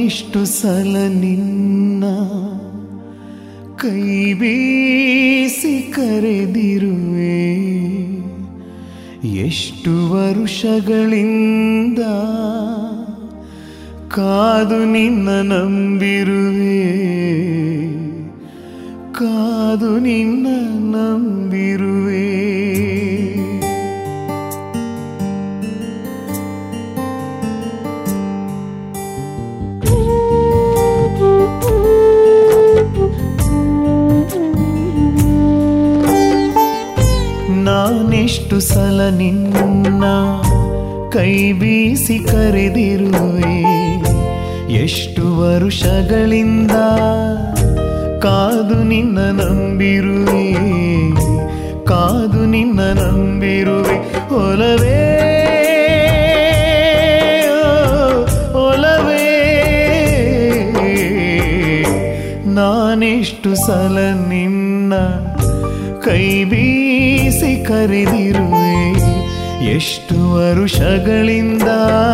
ನಾನೆಷ್ಟು ಸಲ ನಿನ್ನ ಕೈ ಬೀಸಿ ಕರೆದಿರುವೆ ಎಷ್ಟು ವರುಷಗಳಿಂದ ಕಾದು ನಿನ್ನ ನಂಬಿರುವೆ ಕಾದು ನಿನ್ನ ನಂಬಿರುವೆ ನಾನೆಷ್ಟು ಸಲ ನಿನ್ನ ಕೈ ಬೀಸಿ ಕರೆದಿರುವೆ ಎಷ್ಟು ವರುಷಗಳಿಂದ ಕಾದು ನಿನ್ನ ನಂಬಿರುವೆ ಕಾದು ನಿನ್ನ ನಂಬಿರುವೆ ಒಲವೇ ಓ, ಒಲವೇ ನಾನೆಷ್ಟು ಸಲ ನಿನ್ನ ಕೈ ಬೀಸಿ ಕರೆದಿರುವೆ ಎಷ್ಟು ವರುಷಗಳಿಂದ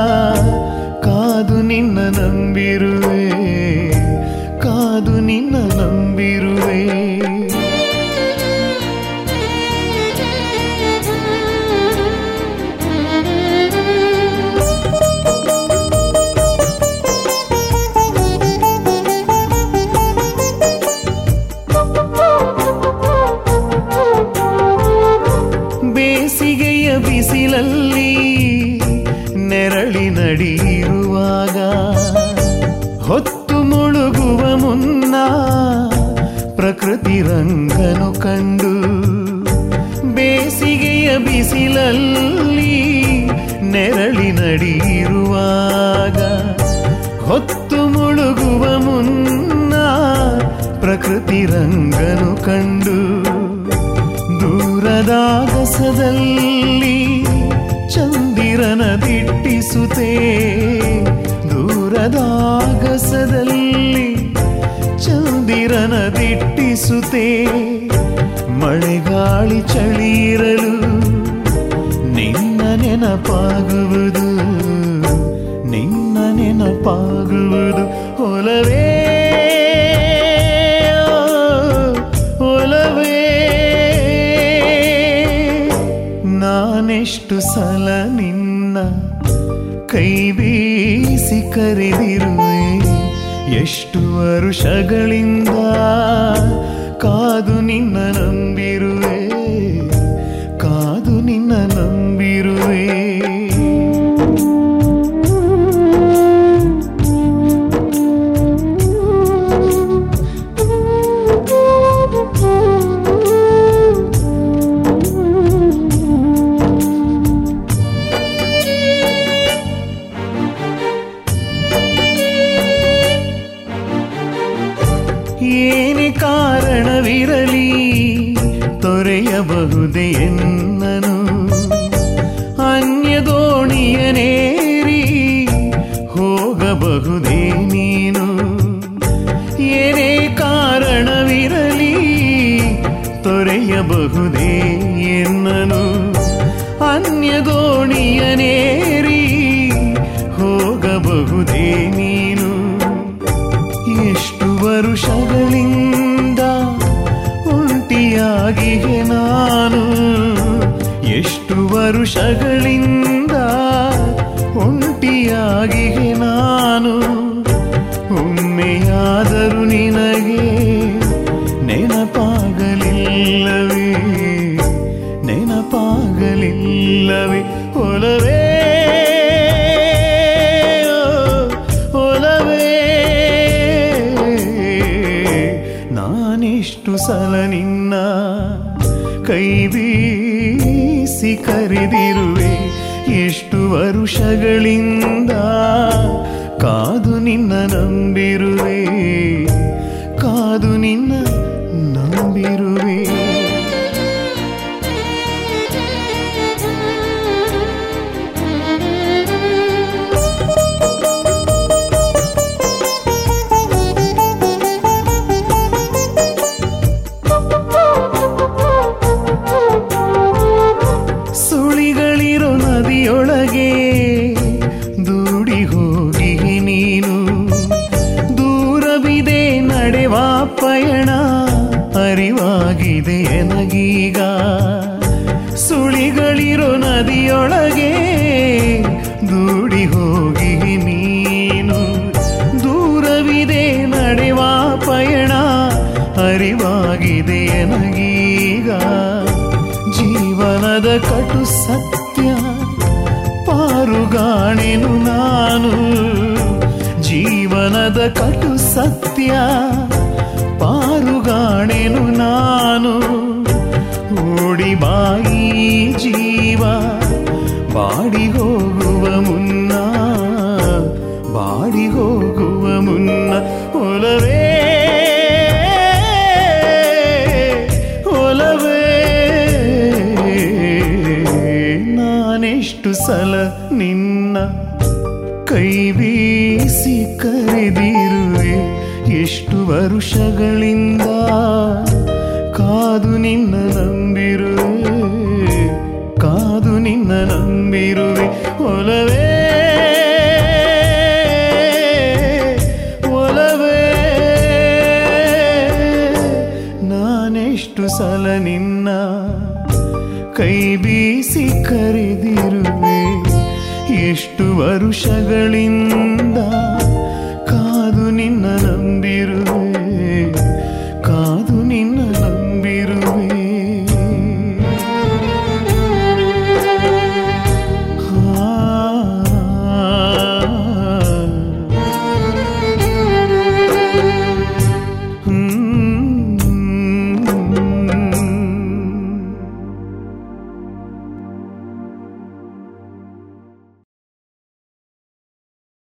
ಕಾದು ನಿನ್ನ ನಂಬಿರುವೆ ಕಾದು ನಿನ್ನ ನಂಬಿರುವೆ ಬೇಸಿಗೆಯ ಬಿಸಿಲಲ್ಲಿ ನೆರಳಿನಡಿಯಿರುವಾಗ ಹೊತ್ತು ಮುಳುಗುವ ಮುನ್ನ ಪ್ರಕೃತಿ ರಂಗನು ಕಂಡು ಬೇಸಿಗೆಯ ಬಿಸಿಲಲ್ಲಿ ನೆರಳಿನಡಿಯಿರುವಾಗ ಹೊತ್ತು ಮುಳುಗುವ ಮುನ್ನ ಪ್ರಕೃತಿ ರಂಗನು ಕಂಡು ದೂರದಾಗಸದಲ್ಲಿ ಚಂದಿರನ ದಿಟ್ಟಿಸುತ್ತೆ ದೂರದಾಗಸದಲ್ಲಿ ಚಂದಿರನ ದಿಟ್ಟಿಸುತ್ತೆ ಮಳೆಗಾಳಿ ಚಳಿಯಿರಲು ನಿನ್ನ ನೆನಪಾಗುವುದು ನಿನ್ನ ನೆನಪಾಗುವುದು ಒಲವೇ ಒಲವೇ ನಾನೆಷ್ಟು ಸಲ ನಿನ್ನ ಕೈ ಬೀಸಿ ಕರೆದಿರುವೆ ಎಷ್ಟು ವರುಷಗಳಿಂದ ಕಾದು ನಿನ್ನ ನಂಬಿರುವೆ ಕಾದು ನಿನ್ನ ನಂಬಿರುವೆ ಏನೇ ಕಾರಣವಿರಲಿ ತೊರೆಯಬಹುದೇ ಎನ್ನನು ಅನ್ಯ ದೋಣಿಯನೇರಿ ಹೋಗಬಹುದೇ ನೀನು ಏನೇ ಕಾರಣವಿರಲಿ ತೊರೆಯಬಹುದೇ ಎನ್ನನು ಅನ್ಯ ದೋಣಿಯನೇರಿ ಹೋಗಬಹುದೇ ನೀನು ಎಷ್ಟು ವರುಷಗಳಿಂದ ಒಂಟಿಯಾಗಿಗೆ ನಾನು ಎಷ್ಟು ವರುಷಗಳಿಂದ ಒಂಟಿಯಾಗಿಗೆ ನಾನು ಒಮ್ಮೆಯಾದರೂ ನಿನಗೆ ನೆನಪಾಗಲಿಲ್ಲವೇ ನೆನಪಾಗಲಿಲ್ಲವೇ ಒಲವೇ ಒಲವೇ ನಾನೆಷ್ಟು ಸಲ ನಿನ್ನ ಕೈ ಬೀಸಿ ಕರೆದಿರುವೆ ಎಷ್ಟು ವರುಷಗಳಿಂದ ಕಾದು ನಿನ್ನ ನಂಬಿರುವೆ ಕಾದು ನಿನ್ನ ನಂಬಿರುವೆ ಸುಳಿಗಳಿರೋ ನದಿಯೊಳಗೆ ದೂಡಿ ಹೋಗಿ ನೀನು ಅರಿವಾಗಿದೆ ಎನಗೀಗ ಸುಳಿಗಳಿರೋ ನದಿಯೊಳಗೆ ದೂಡಿ ಹೋಗಿ ನೀನು ದೂರವಿದೆ ನಡೆವ ಪಯಣ ಅರಿವಾಗಿದೆ ಎನಗೀಗ ಜೀವನದ ಕಟು ಸತ್ಯ ಪಾರುಗಾಣೆನು ನಾನು ಜೀವನದ ಕಟು ಸತ್ಯ ಪಾರುಗಾಣೆನು ನಾನು ಓಡಿ ಬಾಯಿ ಜೀವ ಬಾಡಿ ಹೋಗುವ ಮುನ್ನ ಬಾಡಿ ಹೋಗುವ ಮುನ್ನ ಒಲವೇ ಒಲವೇ ನಾನೆಷ್ಟು ಸಲ ನಿನ್ನ ಕೈ ಬೀಸಿ ಕರೆದಿರುವೆ ಎಷ್ಟು ವರುಷಗಳಿಂದ ಕಾದು ನಿನ್ನ ನಂಬಿರುವೆ ಕಾದು ನಿನ್ನ ನಂಬಿರುವೆ ಒಲವೇ ಒಲವೇ ನಾನೆಷ್ಟು ಸಲ ನಿನ್ನ ಕೈ ಬೀಸಿ ಕರೆದಿರುವೆ ಎಷ್ಟು ವರುಷಗಳಿಂದ